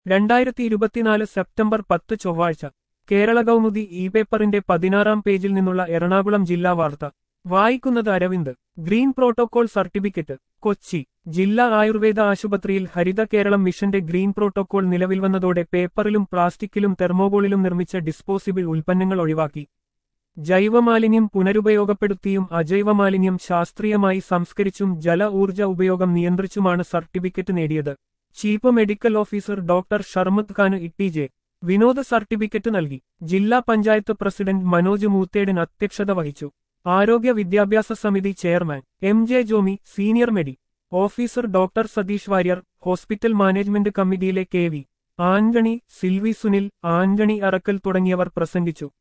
രണ്ടായിരത്തി ഇരുപത്തിനാല് സെപ്റ്റംബർ പത്ത് ചൊവ്വാഴ്ച കേരള കൗമുദി ഇ പേപ്പറിന്റെ പതിനാറാം പേജിൽ നിന്നുള്ള എറണാകുളം ജില്ലാ വാർത്ത വായിക്കുന്നത് Aravind green protocol certificate Kochi ജില്ലാ ആയുർവേദ ആശുപത്രിയിൽ ഹരിത കേരളം മിഷന്റെ ഗ്രീൻ പ്രോട്ടോകോൾ നിലവിൽ വന്നതോടെ പേപ്പറിലും പ്ലാസ്റ്റിക്കിലും തെർമോകോളിലും നിർമ്മിച്ച ഡിസ്പോസിബിൾ ഉൽപ്പന്നങ്ങൾ ഒഴിവാക്കി ജൈവമാലിന്യം പുനരുപയോഗപ്പെടുത്തിയും അജൈവമാലിന്യം ശാസ്ത്രീയമായി സംസ്കരിച്ചും ജല ഊർജ ഉപയോഗം നിയന്ത്രിച്ചുമാണ് സർട്ടിഫിക്കറ്റ് നേടിയത് chief medical officer doctor Sharmad Khan ഇട്ടിജെ വിനോദ സർട്ടിഫിക്കറ്റ് നൽകി ജില്ലാ പഞ്ചായത്ത് പ്രസിഡന്റ് മനോജ് മൂത്തേടൻ അധ്യക്ഷത വഹിച്ചു ആരോഗ്യ വിദ്യാഭ്യാസ സമിതി chairman M J Jomy senior medical officer doctor Satheesh Warrier hospital management കമ്മിറ്റിയിലെ കെ വി ആന്റണി സിൽവി സുനിൽ ആന്റണി അറക്കൽ തുടങ്ങിയവർ പ്രസംഗിച്ചു